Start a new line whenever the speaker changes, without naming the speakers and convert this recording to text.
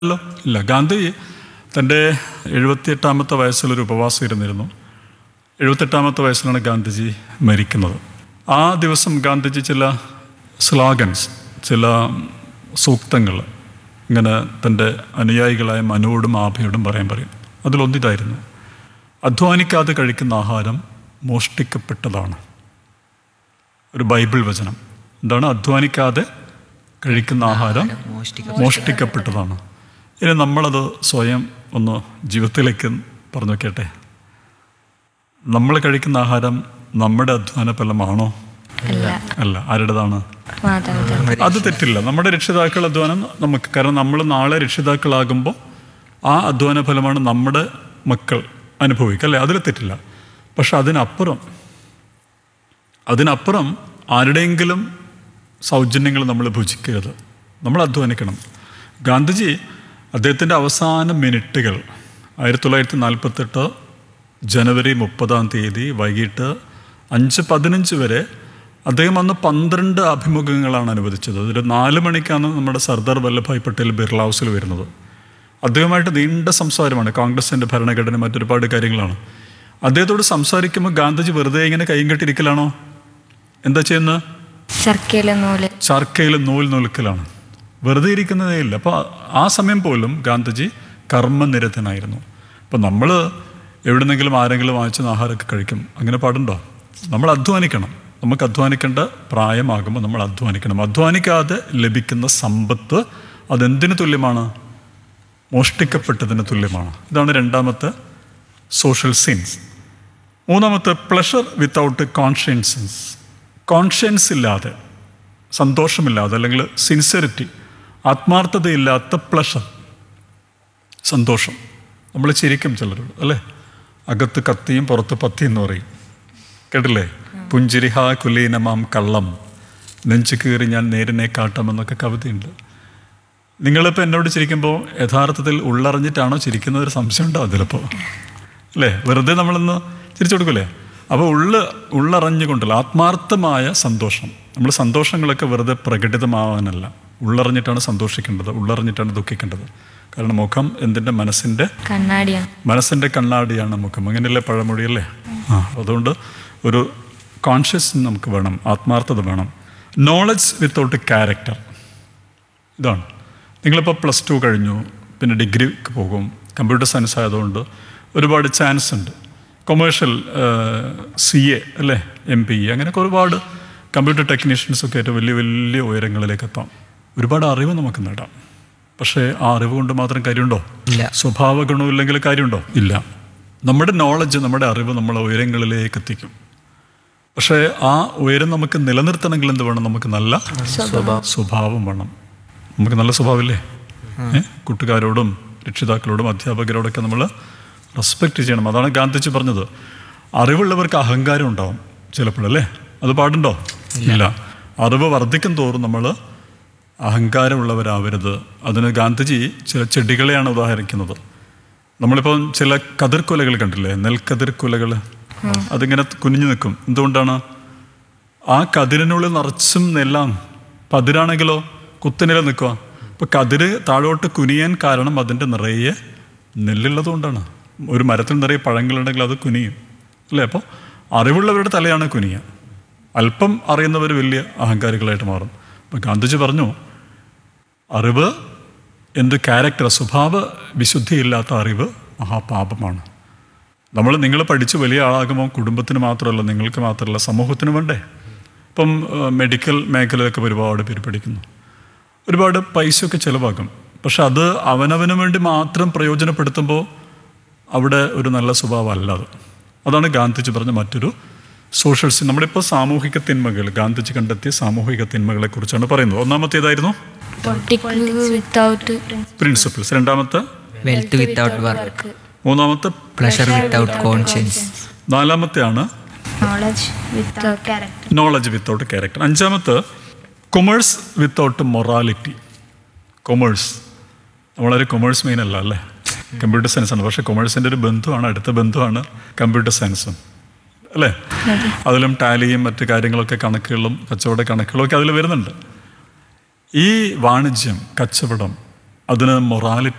അല്ലോ ഇല്ല ഗാന്ധി തൻ്റെ എഴുപത്തിയെട്ടാമത്തെ വയസ്സിലൊരു ഉപവാസം ഇരുന്നിരുന്നു എഴുപത്തെട്ടാമത്തെ വയസ്സിലാണ് ഗാന്ധിജി മരിക്കുന്നത് ആ ദിവസം ഗാന്ധിജി ചില സ്ലോഗൻസ് ചില സൂക്തങ്ങൾ ഇങ്ങനെ തൻ്റെ അനുയായികളായ മനുവോടും ആഭയോടും പറയാൻ പറയും അതിലൊന്നിതായിരുന്നു അധ്വാനിക്കാതെ കഴിക്കുന്ന ആഹാരം മോഷ്ടിക്കപ്പെട്ടതാണ് ഒരു ബൈബിൾ വചനം എന്താണ് അധ്വാനിക്കാതെ കഴിക്കുന്ന ആഹാരം മോഷ്ടിക്കപ്പെട്ടതാണ് ഇനി നമ്മളത് സ്വയം ഒന്ന് ജീവിതത്തിലേക്ക് പറഞ്ഞു നോക്കിയട്ടെ നമ്മൾ കഴിക്കുന്ന ആഹാരം നമ്മുടെ അധ്വാന ഫലമാണോ
അല്ല
അല്ല ആരുടേതാണ്
മാതാപിതാക്കൾ
അത് തെറ്റില്ല നമ്മുടെ രക്ഷിതാക്കൾ അധ്വാനം നമുക്ക് കാരണം നമ്മൾ നാളെ രക്ഷിതാക്കളാകുമ്പോൾ ആ അധ്വാന ഫലമാണ് നമ്മുടെ മക്കൾ അനുഭവിക്കുക അല്ലേ അതിൽ തെറ്റില്ല പക്ഷെ അതിനപ്പുറം അതിനപ്പുറം ആരുടെയെങ്കിലും സൗജന്യങ്ങൾ നമ്മൾ ഭുജിക്കരുത് നമ്മൾ അധ്വാനിക്കണം ഗാന്ധിജി അദ്ദേഹത്തിൻ്റെ അവസാന മിനിറ്റുകൾ ആയിരത്തി തൊള്ളായിരത്തി നാൽപ്പത്തെട്ട് ജനുവരി മുപ്പതാം തീയതി വൈകിട്ട് അഞ്ച് പതിനഞ്ച് വരെ അദ്ദേഹം അന്ന് പന്ത്രണ്ട് അഭിമുഖങ്ങളാണ് അനുവദിച്ചത് അതിൽ നാല് മണിക്കാണ് നമ്മുടെ സർദാർ വല്ലഭായ് പട്ടേൽ ബിർള ഹൗസിൽ വരുന്നത് അദ്ദേഹമായിട്ട് നീണ്ട സംസാരമാണ് കോൺഗ്രസിൻ്റെ ഭരണഘടന മറ്റൊരുപാട് കാര്യങ്ങളാണ് അദ്ദേഹത്തോട് സംസാരിക്കുമ്പോൾ ഗാന്ധിജി വെറുതെ ഇങ്ങനെ കൈയും കെട്ടിരിക്കലാണോ എന്താ ചെയ്യുന്നത്
ശർക്കയിലെ നൂല്
ചർക്കയിൽ നൂൽ നൂൽക്കലാണ് വെറുതെ ഇരിക്കുന്നതേ ഇല്ല അപ്പോൾ ആ സമയം പോലും ഗാന്ധിജി കർമ്മനിരതനായിരുന്നു അപ്പോൾ നമ്മൾ എവിടെന്നെങ്കിലും ആരെങ്കിലും വാങ്ങിച്ച ആഹാരമൊക്കെ കഴിക്കും അങ്ങനെ പാടുണ്ടോ നമ്മൾ അധ്വാനിക്കണം നമുക്ക് അധ്വാനിക്കേണ്ട പ്രായമാകുമ്പോൾ നമ്മൾ അധ്വാനിക്കണം അധ്വാനിക്കാതെ ലഭിക്കുന്ന സമ്പത്ത് അതെന്തിനു തുല്യമാണ് മോഷ്ടിക്കപ്പെട്ടതിന് തുല്യമാണ് ഇതാണ് രണ്ടാമത്തെ സോഷ്യൽ സിൻസ് മൂന്നാമത്തെ പ്ലഷർ വിത്തൗട്ട് കോൺഷ്യൻസൻസ് കോൺഷ്യൻസ് ഇല്ലാതെ സന്തോഷമില്ലാതെ അല്ലെങ്കിൽ സിൻസിയറിറ്റി ആത്മാർത്ഥതയില്ലാത്ത പ്ലഷർ സന്തോഷം നമ്മൾ ചിരിക്കും ചിലരോട് അല്ലേ അകത്ത് കത്തിയും പുറത്ത് പത്തി എന്ന് പറയും കേട്ടില്ലേ പുഞ്ചിരിഹ കുലീനമാം കള്ളം നെഞ്ചു കീറി ഞാൻ നേരിനെ കാട്ടാമെന്നൊക്കെ കവിതയുണ്ട് നിങ്ങളിപ്പോൾ എന്നോട് ചിരിക്കുമ്പോൾ യഥാർത്ഥത്തിൽ ഉള്ളറിഞ്ഞിട്ടാണോ ചിരിക്കുന്നത് ഒരു സംശയം ഉണ്ടാവും ചിലപ്പോൾ അല്ലേ വെറുതെ നമ്മളൊന്ന് ചിരിച്ചു കൊടുക്കൂലേ അപ്പോൾ ഉള്ള ഉള്ളറിഞ്ഞുകൊണ്ടല്ല ആത്മാർത്ഥമായ സന്തോഷം നമ്മൾ സന്തോഷങ്ങളൊക്കെ വെറുതെ പ്രകടിതമാവാനല്ല ഉള്ളറിഞ്ഞിട്ടാണ് സന്തോഷിക്കേണ്ടത് ഉള്ളറിഞ്ഞിട്ടാണ് ദുഃഖിക്കേണ്ടത് കാരണം മുഖം എന്തിൻ്റെ മനസ്സിൻ്റെ
കണ്ണാടിയാണ്
മനസ്സിൻ്റെ കണ്ണാടിയാണ് മുഖം അങ്ങനെയല്ലേ പഴമൊഴിയല്ലേ ആ അതുകൊണ്ട് ഒരു കോൺഷ്യസ് നമുക്ക് വേണം ആത്മാർത്ഥത വേണം നോളജ് വിത്തൗട്ട് ക്യാരക്ടർ ഇതാണ് നിങ്ങളിപ്പോൾ പ്ലസ് ടു കഴിഞ്ഞു പിന്നെ ഡിഗ്രിക്ക് പോകും കമ്പ്യൂട്ടർ സയൻസ് ആയതുകൊണ്ട് ഒരുപാട് ചാൻസ് ഉണ്ട് കൊമേഴ്ഷ്യൽ സി എ അല്ലേ എം പി അങ്ങനെയൊക്കെ ഒരുപാട് കമ്പ്യൂട്ടർ ടെക്നീഷ്യൻസൊക്കെ ആയിട്ട് വലിയ വലിയ ഉയരങ്ങളിലേക്ക് എത്താം ഒരുപാട് അറിവ് നമുക്ക് നേടാം പക്ഷേ ആ അറിവ് കൊണ്ട് മാത്രം കാര്യമുണ്ടോ
ഇല്ല.
സ്വഭാവ ഗുണമില്ലെങ്കിൽ കാര്യമുണ്ടോ ഇല്ല നമ്മുടെ നോളജ് നമ്മുടെ അറിവ് നമ്മളെ ഉയരങ്ങളിലേക്ക് എത്തിക്കും പക്ഷേ ആ ഉയരം നമുക്ക് നിലനിർത്തണമെങ്കിൽ എന്ത് വേണം നമുക്ക് നല്ല
സ്വഭാവം
സ്വഭാവം വേണം നമുക്ക് നല്ല സ്വഭാവമില്ലേ ഏ? കൂട്ടുകാരോടും രക്ഷിതാക്കളോടും അധ്യാപകരോടൊക്കെ നമ്മൾ റെസ്പെക്റ്റ് ചെയ്യണം അതാണ് ഗാന്ധിജി പറഞ്ഞത് അറിവുള്ളവർക്ക് അഹങ്കാരം ഉണ്ടാവും ചിലപ്പോഴല്ലേ അത് പാടുണ്ടോ ഇല്ല അറിവ് വർദ്ധിക്കും തോറും നമ്മൾ അഹങ്കാരമുള്ളവരാവരുത് അതിന് ഗാന്ധിജി ചില ചെടികളെയാണ് ഉദാഹരിക്കുന്നത് നമ്മളിപ്പോൾ ചില കതിർക്കുലകൾ കണ്ടില്ലേ നെൽക്കതിർക്കുലകൾ അതിങ്ങനെ കുനിഞ്ഞു നിൽക്കും എന്തുകൊണ്ടാണ് ആ കതിരിനുള്ളിൽ നിറച്ചും നെല്ലാണ് പതിരാണെങ്കിലോ കുത്തനില നിൽക്കുക അപ്പോൾ കതിര് താഴോട്ട് കുനിയാൻ കാരണം അതിൻ്റെ നിറയെ നെല്ലുള്ളത് കൊണ്ടാണ് ഒരു മരത്തിൽ നിറയെ പഴങ്ങളുണ്ടെങ്കിൽ അത് കുനിയും അല്ലേ അപ്പോൾ അറിവുള്ളവരുടെ തലയാണ് കുനിയ അല്പം അറിയുന്നവർ വലിയ അഹങ്കാരികളായിട്ട് മാറും അപ്പോൾ ഗാന്ധിജി പറഞ്ഞു അറിവ് എന്ത് ക്യാരക്ടർ സ്വഭാവ വിശുദ്ധിയില്ലാത്ത അറിവ് മഹാപാപമാണ് നമ്മൾ നിങ്ങൾ പഠിച്ച് വലിയ ആളാകുമ്പോൾ കുടുംബത്തിന് മാത്രമല്ല നിങ്ങൾക്ക് മാത്രമല്ല സമൂഹത്തിന് വേണ്ടേ ഇപ്പം ഏഹ്, മെഡിക്കൽ മേഖലയൊക്കെ ഒരുപാട് പേര് പഠിക്കുന്നു ഒരുപാട് പൈസയൊക്കെ ചിലവാക്കും പക്ഷെ അത് അവനവന് വേണ്ടി മാത്രം പ്രയോജനപ്പെടുത്തുമ്പോൾ അവിടെ ഒരു നല്ല സ്വഭാവം അല്ല അത് അതാണ് ഗാന്ധിജി പറഞ്ഞ മറ്റൊരു സോഷ്യൽ സി നമ്മളിപ്പോൾ സാമൂഹിക തിന്മകൾ ഗാന്ധിജി കണ്ടെത്തിയ സാമൂഹിക തിന്മകളെ കുറിച്ചാണ് പറയുന്നത് ഒന്നാമത്തേതായിരുന്നു
വിത്തൗട്ട്
പ്രിൻസിപ്പിൾസ് രണ്ടാമത്തെ
വെൽത്ത് വിത്തൗട്ട് വർക്ക്
മൂന്നാമത്തെ
പ്ലഷർ വിത്തൗട്ട് കോൺഷ്യൻസ്
നാലാമത്തെയാണ്
knowledge without character
knowledge without character അഞ്ചാമത്തെ കൊമേഴ്സ് വിത്തൗട്ട് മൊറാലിറ്റി കൊമേഴ്സ് നമ്മളൊരു കൊമേഴ്സ് മെയിൻ അല്ല അല്ലേ കമ്പ്യൂട്ടർ സയൻസ് ആണ് പക്ഷേ കൊമേഴ്സിൻ്റെ ഒരു ബന്ധുവാണ് അടുത്ത ബന്ധുവാണ് കമ്പ്യൂട്ടർ സയൻസും അല്ലേ അതിലും ടാലിയും മറ്റു കാര്യങ്ങളൊക്കെ കണക്കുകളും കച്ചവട കണക്കുകളും ഒക്കെ അതിൽ വരുന്നുണ്ട് ഈ വാണിജ്യം കച്ചവടം അതിന് മൊറാലിറ്റി